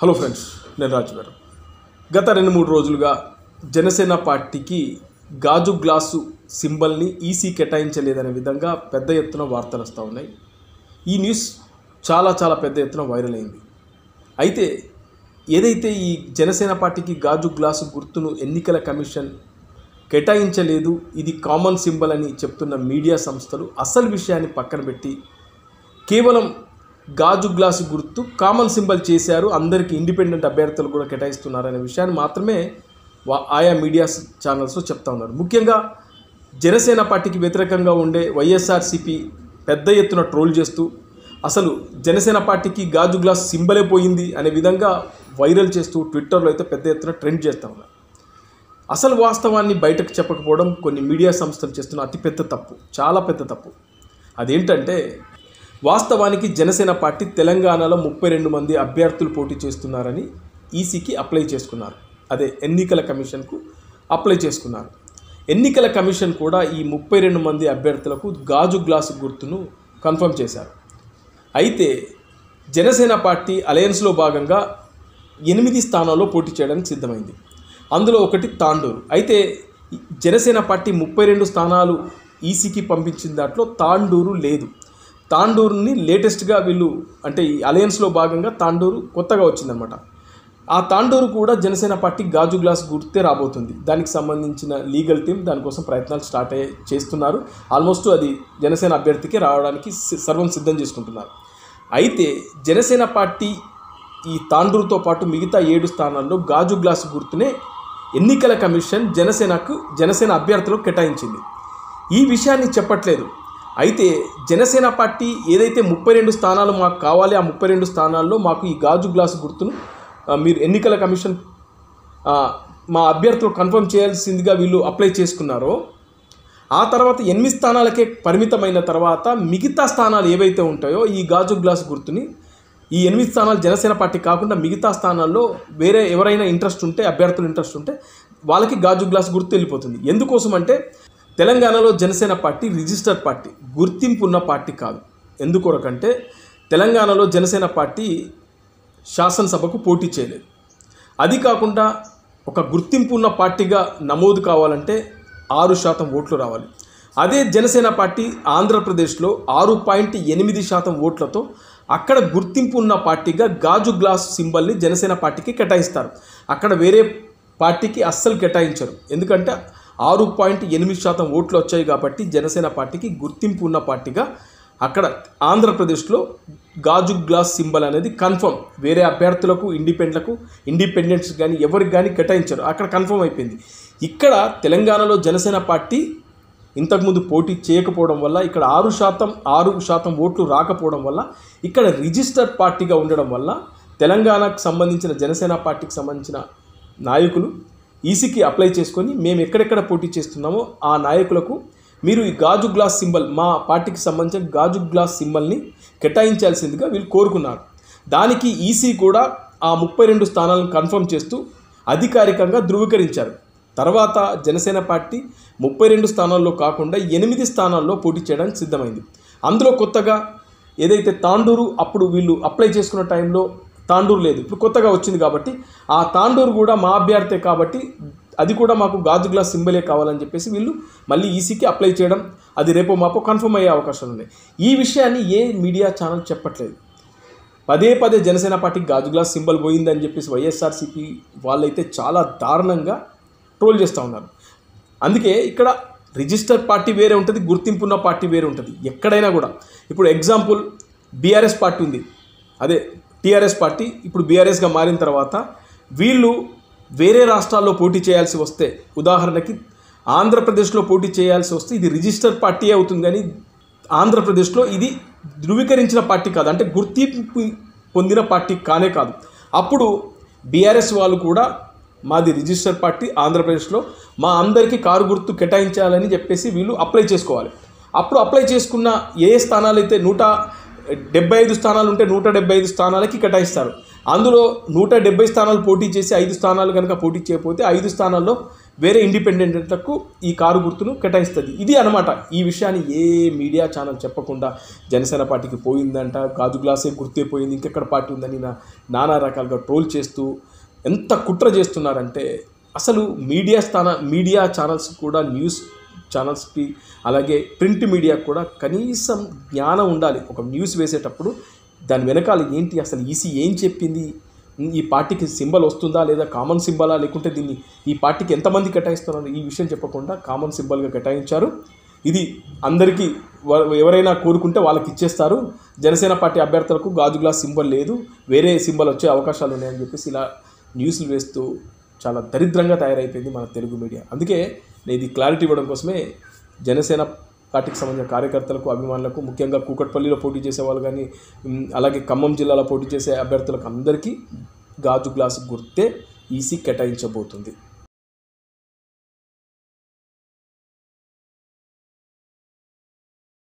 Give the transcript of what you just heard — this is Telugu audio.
హలో ఫ్రెండ్స్ నేను రాజు గారు గత రెండు మూడు రోజులుగా జనసేన పార్టీకి గాజు గ్లాసు సింబల్ని ఈసీ కేటాయించలేదనే విధంగా పెద్ద ఎత్తున వార్తలు వస్తూ ఉన్నాయి ఈ న్యూస్ చాలా చాలా పెద్ద ఎత్తున వైరల్ అయింది అయితే ఏదైతే ఈ జనసేన పార్టీకి గాజు గ్లాసు గుర్తును ఎన్నికల కమిషన్ కేటాయించలేదు ఇది కామన్ సింబల్ అని చెప్తున్న మీడియా సంస్థలు అసలు విషయాన్ని పక్కన పెట్టి కేవలం గాజు గ్లాసు గుర్తు కామన్ సింబల్ చేశారు అందరికీ ఇండిపెండెంట్ అభ్యర్థులు కూడా కేటాయిస్తున్నారు అనే విషయాన్ని మాత్రమే వా- ఆయా మీడియా ఛానల్స్లో చెప్తా ఉన్నారు ముఖ్యంగా జనసేన పార్టీకి వ్యతిరేకంగా ఉండే వైఎస్ఆర్సీపీ పెద్ద ఎత్తున ట్రోల్ చేస్తూ అసలు జనసేన పార్టీకి గాజు గ్లాస్ సింబలే పోయింది అనే విధంగా వైరల్ చేస్తూ ట్విట్టర్లో అయితే పెద్ద ఎత్తున ట్రెండ్ చేస్తూ ఉన్నారు అసలు వాస్తవాన్ని బయటకు చెప్పకపోవడం కొన్ని మీడియా సంస్థలు చేస్తున్న అతిపెద్ద తప్పు చాలా పెద్ద తప్పు అదేంటంటే వాస్తవానికి జనసేన పార్టీ తెలంగాణలో ముప్పై రెండు మంది అభ్యర్థులు పోటీ చేస్తున్నారని ఈసీకి అప్లై చేసుకున్నారు అదే ఎన్నికల కమిషన్కు అప్లై చేసుకున్నారు ఎన్నికల కమిషన్ కూడా ఈ ముప్పై రెండు మంది అభ్యర్థులకు గాజు గ్లాసు గుర్తును కన్ఫర్మ్ చేశారు అయితే జనసేన పార్టీ అలయన్స్లో భాగంగా ఎనిమిది స్థానాల్లో పోటీ చేయడానికి సిద్ధమైంది అందులో ఒకటి తాండూరు అయితే జనసేన పార్టీ ముప్పై రెండు స్థానాలు ఈసీకి పంపించిన దాంట్లో తాండూరు లేదు తాండూరుని లేటెస్ట్గా వీళ్ళు అంటే ఈ అలయన్స్లో భాగంగా తాండూరు కొత్తగా వచ్చిందనమాట ఆ తాండూరు కూడా జనసేన పార్టీ గాజు గ్లాస్ గుర్తే రాబోతుంది దానికి సంబంధించిన లీగల్ టీం దానికోసం ప్రయత్నాలు స్టార్ట్ అయ్యే చేస్తున్నారు ఆల్మోస్ట్ అది జనసేన అభ్యర్థికి రావడానికి సి- సర్వం సిద్ధం చేసుకుంటున్నారు అయితే జనసేన పార్టీ ఈ తాండూరుతో పాటు మిగతా ఏడు స్థానాల్లో గాజు గ్లాసు గుర్తునే ఎన్నికల కమిషన్ జనసేనకు జనసేన అభ్యర్థులకు కేటాయించింది ఈ విషయాన్ని చెప్పట్లేదు అయితే జనసేన పార్టీ ఏదైతే ముప్పై రెండు స్థానాలు మాకు కావాలి ఆ ముప్పై రెండు స్థానాల్లో మాకు ఈ గాజు గ్లాసు గుర్తును ఆ, మీరు ఎన్నికల కమిషన్ ఆ, మా అభ్యర్థులు కన్ఫర్మ్ చేయాల్సిందిగా వీళ్ళు అప్లై చేసుకున్నారో ఆ తర్వాత ఎనిమిది స్థానాలకే పరిమితమైన తర్వాత మిగతా స్థానాలు ఏవైతే ఉంటాయో ఈ గాజు గ్లాస్ గుర్తుని ఈ ఎనిమిది స్థానాలు జనసేన పార్టీ కాకుండా మిగతా స్థానాల్లో వేరే ఎవరైనా ఇంట్రెస్ట్ ఉంటే అభ్యర్థులు ఇంట్రెస్ట్ ఉంటే వాళ్ళకి గాజు గ్లాస్ గుర్తు వెళ్ళిపోతుంది ఎందుకోసం అంటే తెలంగాణలో జనసేన పార్టీ రిజిస్టర్ పార్టీ గుర్తింపు ఉన్న పార్టీ కాదు ఎందుకొరకంటే తెలంగాణలో జనసేన పార్టీ శాసనసభకు పోటీ చేయలేదు అది కాకుండా ఒక గుర్తింపు ఉన్న పార్టీగా నమోదు కావాలంటే ఆరు శాతం ఓట్లు రావాలి అదే జనసేన పార్టీ ఆంధ్రప్రదేశ్లో ఆరు పాయింట్ ఎనిమిది శాతం ఓట్లతో అక్కడ గుర్తింపు ఉన్న పార్టీగా గాజు గ్లాస్ సింబల్ని జనసేన పార్టీకి కేటాయిస్తారు అక్కడ వేరే పార్టీకి అస్సలు కేటాయించరు ఎందుకంటే ఆరు పాయింట్ ఎనిమిది శాతం ఓట్లు వచ్చాయి కాబట్టి జనసేన పార్టీకి గుర్తింపు ఉన్న పార్టీగా అక్కడ ఆంధ్రప్రదేశ్లో గాజు గ్లాస్ సింబల్ అనేది కన్ఫర్మ్ వేరే అభ్యర్థులకు ఇండిపెండెంట్లకు ఇండిపెండెంట్స్ కానీ ఎవరికి కానీ కేటాయించారు అక్కడ కన్ఫర్మ్ అయిపోయింది ఇక్కడ తెలంగాణలో జనసేన పార్టీ ఇంతకుముందు పోటీ చేయకపోవడం వల్ల ఇక్కడ ఆరు శాతం ఆరు శాతం ఓట్లు రాకపోవడం వల్ల ఇక్కడ రిజిస్టర్ పార్టీగా ఉండడం వల్ల తెలంగాణకు సంబంధించిన జనసేన పార్టీకి సంబంధించిన నాయకులు ఈసీకి అప్లై చేసుకొని మేము ఎక్కడెక్కడ పోటీ చేస్తున్నామో ఆ నాయకులకు మీరు ఈ గాజు గ్లాస్ సింబల్ మా పార్టీకి సంబంధించిన గాజు గ్లాస్ సింబల్ని కేటాయించాల్సిందిగా వీళ్ళు కోరుకున్నారు దానికి ఈసీ కూడా ఆ ముప్పై రెండు స్థానాలను కన్ఫర్మ్ చేస్తూ అధికారికంగా ధృవీకరించారు తర్వాత జనసేన పార్టీ ముప్పై రెండు స్థానాల్లో కాకుండా ఎనిమిది స్థానాల్లో పోటీ చేయడానికి సిద్ధమైంది అందులో కొత్తగా ఏదైతే తాండూరు అప్పుడు వీళ్ళు అప్లై చేసుకున్న టైంలో తాండూరు లేదు ఇప్పుడు కొత్తగా వచ్చింది కాబట్టి ఆ తాండూరు కూడా మా అభ్యర్థే కాబట్టి అది కూడా మాకు గాజు గ్లాస్ సింబలే కావాలని చెప్పేసి వీళ్ళు మళ్ళీ ఈసీకి అప్లై చేయడం అది రేపో మాపో కన్ఫర్మ్ అయ్యే అవకాశాలు ఉన్నాయి ఈ విషయాన్ని ఏ మీడియా ఛానల్ చెప్పట్లేదు పదే పదే జనసేన పార్టీకి గాజు గ్లాస్ సింబల్ పోయిందని చెప్పేసి వైఎస్ఆర్సీపీ వాళ్ళైతే చాలా దారుణంగా ట్రోల్ చేస్తూ ఉన్నారు అందుకే ఇక్కడ రిజిస్టర్ పార్టీ వేరే ఉంటుంది గుర్తింపు ఉన్న పార్టీ వేరే ఉంటుంది ఎక్కడైనా కూడా ఇప్పుడు ఎగ్జాంపుల్ బీఆర్ఎస్ పార్టీ ఉంది అదే టీఆర్ఎస్ పార్టీ ఇప్పుడు బీఆర్ఎస్గా మారిన తర్వాత వీళ్ళు వేరే రాష్ట్రాల్లో పోటీ చేయాల్సి వస్తే ఉదాహరణకి ఆంధ్రప్రదేశ్లో పోటీ చేయాల్సి వస్తే ఇది రిజిస్టర్ పార్టీ అవుతుంది కానీ ఆంధ్రప్రదేశ్లో ఇది ధృవీకరించిన పార్టీ కాదు అంటే గుర్తింపు పొందిన పార్టీ కానే కాదు అప్పుడు బీఆర్ఎస్ వాళ్ళు కూడా మాది రిజిస్టర్ పార్టీ ఆంధ్రప్రదేశ్లో మా అందరికీ కారు గుర్తు కేటాయించాలని చెప్పేసి వీళ్ళు అప్లై చేసుకోవాలి అప్పుడు అప్లై చేసుకున్న ఏ స్థానాలు అయితే నూట డెబ్బై ఐదు స్థానాలు ఉంటే నూట డెబ్బై ఐదు స్థానాలకి కేటాయిస్తారు అందులో నూట డెబ్బై స్థానాలు పోటీ చేసి ఐదు స్థానాలు కనుక పోటీ చేయకపోతే ఐదు స్థానాల్లో వేరే ఇండిపెండెంట్లకు ఈ కారు గుర్తును కేటాయిస్తుంది ఇది అనమాట ఈ విషయాన్ని ఏ మీడియా ఛానల్ చెప్పకుండా జనసేన పార్టీకి పోయిందంట గాజు గ్లాసే గుర్తే పోయింది ఇంకెక్కడ పార్టీ ఉందని నా నానా రకాలుగా ట్రోల్ చేస్తూ ఎంత కుట్ర చేస్తున్నారంటే అసలు మీడియా స్థాన మీడియా ఛానల్స్ కూడా న్యూస్ ఛానల్స్కి అలాగే ప్రింట్ మీడియా కూడా కనీసం జ్ఞానం ఉండాలి ఒక న్యూస్ వేసేటప్పుడు దాని వెనకాల ఏంటి అసలు ఈసీ ఏం చెప్పింది ఈ పార్టీకి సింబల్ వస్తుందా లేదా కామన్ సింబలా లేకుంటే దీన్ని ఈ పార్టీకి ఎంతమంది కేటాయిస్తున్నారు ఈ విషయం చెప్పకుండా కామన్ సింబల్గా కేటాయించారు ఇది అందరికీ వ- ఎవరైనా కోరుకుంటే వాళ్ళకి ఇచ్చేస్తారు జనసేన పార్టీ అభ్యర్థులకు గాజు గ్లాస్ సింబల్ లేదు వేరే సింబల్ వచ్చే అవకాశాలు ఉన్నాయని చెప్పేసి ఇలా న్యూస్లు వేస్తూ చాలా దరిద్రంగా తయారైపోయింది మన తెలుగు మీడియా అందుకే నేను ఇది క్లారిటీ ఇవ్వడం కోసమే జనసేన పార్టీకి సంబంధించిన కార్యకర్తలకు అభిమానులకు ముఖ్యంగా కూకట్పల్లిలో పోటీ చేసే వాళ్ళు కానీ ఉమ్, అలాగే ఖమ్మం జిల్లాలో పోటీ చేసే అభ్యర్థులకు అందరికీ గాజు గ్లాసు గుర్తే ఈసీ కేటాయించబోతుంది